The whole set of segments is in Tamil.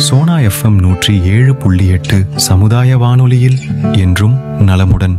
சோனா எஃப்எம் நூற்றி ஏழு புள்ளி எட்டு சமுதாய வானொலியில் என்றும் நலமுடன்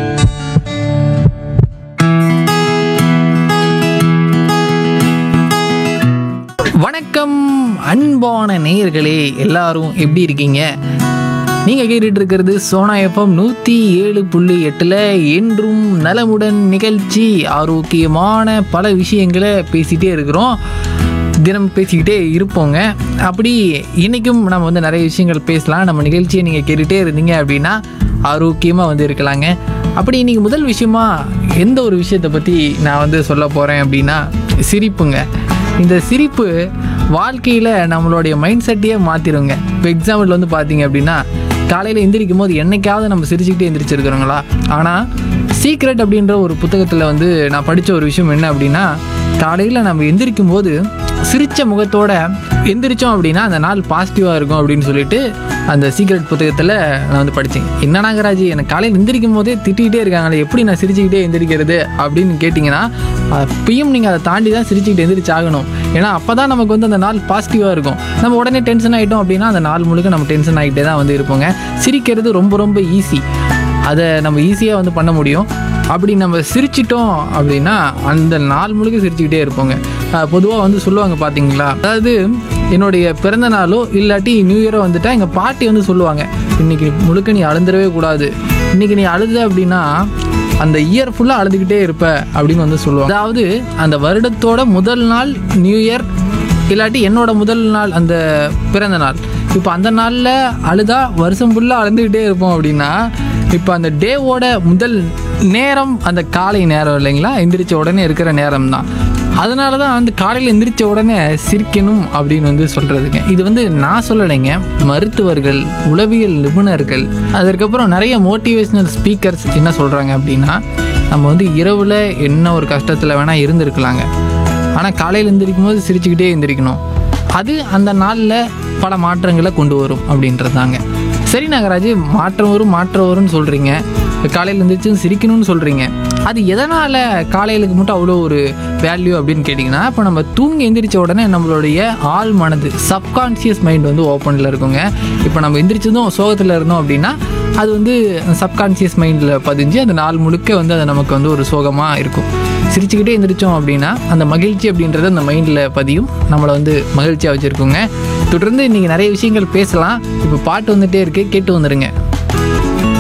வணக்கம் அன்பான நேயர்களே எல்லாரும் எப்படி இருக்கீங்க நீங்கள் கேட்டுட்டு இருக்கிறது சோனா எஃப்எம் நூற்றி ஏழு புள்ளி எட்டில் என்றும் நலமுடன் நிகழ்ச்சி ஆரோக்கியமான பல விஷயங்களை பேசிகிட்டே இருக்கிறோம் தினம் பேசிக்கிட்டே இருப்போங்க அப்படி இன்றைக்கும் நம்ம வந்து நிறைய விஷயங்கள் பேசலாம் நம்ம நிகழ்ச்சியை நீங்கள் கேட்டுகிட்டே இருந்தீங்க அப்படின்னா ஆரோக்கியமாக வந்து இருக்கலாங்க அப்படி இன்றைக்கி முதல் விஷயமா எந்த ஒரு விஷயத்தை பற்றி நான் வந்து சொல்ல போகிறேன் அப்படின்னா சிரிப்புங்க இந்த சிரிப்பு வாழ்க்கையில் நம்மளுடைய மைண்ட் செட்டையே மாற்றிடுங்க இப்போ எக்ஸாம்பிள் வந்து பார்த்தீங்க அப்படின்னா காலையில் எந்திரிக்கும் போது என்னைக்காவது நம்ம சிரிச்சுக்கிட்டே எந்திரிச்சிருக்கிறோங்களா ஆனால் சீக்ரெட் அப்படின்ற ஒரு புத்தகத்தில் வந்து நான் படித்த ஒரு விஷயம் என்ன அப்படின்னா காலையில் நம்ம எந்திரிக்கும் போது சிரித்த முகத்தோட எந்திரிச்சோம் அப்படின்னா அந்த நாள் பாசிட்டிவாக இருக்கும் அப்படின்னு சொல்லிட்டு அந்த சீக்ரெட் புத்தகத்தில் நான் வந்து படித்தேன் என்ன நாகராஜ் எனக்கு காலையில் எந்திரிக்கும் போதே திட்டிகிட்டே இருக்காங்களே எப்படி நான் சிரிச்சுக்கிட்டே எந்திரிக்கிறது அப்படின்னு கேட்டிங்கன்னா அப்பயும் நீங்கள் அதை தாண்டி தான் சிரிச்சுக்கிட்டு எந்திரிச்சாகணும் ஏன்னா அப்போ தான் நமக்கு வந்து அந்த நாள் பாசிட்டிவாக இருக்கும் நம்ம உடனே டென்ஷன் ஆகிட்டோம் அப்படின்னா அந்த நாள் முழுக்க நம்ம டென்ஷன் ஆகிட்டே தான் வந்து இருப்போங்க சிரிக்கிறது ரொம்ப ரொம்ப ஈஸி அதை நம்ம ஈஸியாக வந்து பண்ண முடியும் அப்படி நம்ம சிரிச்சிட்டோம் அப்படின்னா அந்த நாள் முழுக்க சிரிச்சுக்கிட்டே இருப்போங்க பொதுவாக வந்து சொல்லுவாங்க பார்த்தீங்களா அதாவது என்னுடைய பிறந்த நாளோ இல்லாட்டி நியூ இயரோ வந்துட்டா எங்கள் பாட்டி வந்து சொல்லுவாங்க இன்னைக்கு முழுக்க நீ அழுந்துடவே கூடாது இன்னைக்கு நீ அழுத அப்படின்னா அந்த இயர் ஃபுல்லாக அழுதுகிட்டே இருப்ப அப்படின்னு வந்து சொல்லுவாங்க அதாவது அந்த வருடத்தோட முதல் நாள் நியூ இயர் இல்லாட்டி என்னோட முதல் நாள் அந்த பிறந்த நாள் இப்போ அந்த நாளில் அழுதா வருஷம் ஃபுல்லாக அழுதுகிட்டே இருப்போம் அப்படின்னா இப்போ அந்த டேவோட முதல் நேரம் அந்த காலை நேரம் இல்லைங்களா எந்திரிச்ச உடனே இருக்கிற நேரம் தான் அதனால தான் அந்த காலையில் எந்திரிச்ச உடனே சிரிக்கணும் அப்படின்னு வந்து சொல்கிறதுங்க இது வந்து நான் சொல்லலைங்க மருத்துவர்கள் உளவியல் நிபுணர்கள் அதற்கப்புறம் நிறைய மோட்டிவேஷ்னல் ஸ்பீக்கர்ஸ் என்ன சொல்கிறாங்க அப்படின்னா நம்ம வந்து இரவில் என்ன ஒரு கஷ்டத்தில் வேணால் இருந்திருக்கலாங்க ஆனால் காலையில் எந்திரிக்கும் போது சிரிச்சுக்கிட்டே எந்திரிக்கணும் அது அந்த நாளில் பல மாற்றங்களை கொண்டு வரும் அப்படின்றதாங்க சரி நாகராஜ் மாற்றம் வரும் மாற்றம் வரும்னு சொல்கிறீங்க காலையில் எழுந்திரிச்சு சிரிக்கணும்னு சொல்கிறீங்க அது எதனால் காலையிலுக்கு மட்டும் அவ்வளோ ஒரு வேல்யூ அப்படின்னு கேட்டிங்கன்னா இப்போ நம்ம தூங்கி எந்திரிச்ச உடனே நம்மளுடைய ஆள் மனது சப்கான்ஷியஸ் மைண்ட் வந்து ஓப்பனில் இருக்குங்க இப்போ நம்ம எந்திரிச்சதும் சோகத்தில் இருந்தோம் அப்படின்னா அது வந்து சப்கான்ஷியஸ் மைண்டில் பதிஞ்சு அந்த நாள் முழுக்க வந்து அது நமக்கு வந்து ஒரு சோகமாக இருக்கும் சிரிச்சுக்கிட்டே எந்திரிச்சோம் அப்படின்னா அந்த மகிழ்ச்சி அப்படின்றது அந்த மைண்டில் பதியும் நம்மளை வந்து மகிழ்ச்சியாக வச்சுருக்கோங்க தொடர்ந்து இன்றைக்கி நிறைய விஷயங்கள் பேசலாம் இப்போ பாட்டு வந்துகிட்டே இருக்கு கேட்டு வந்துடுங்க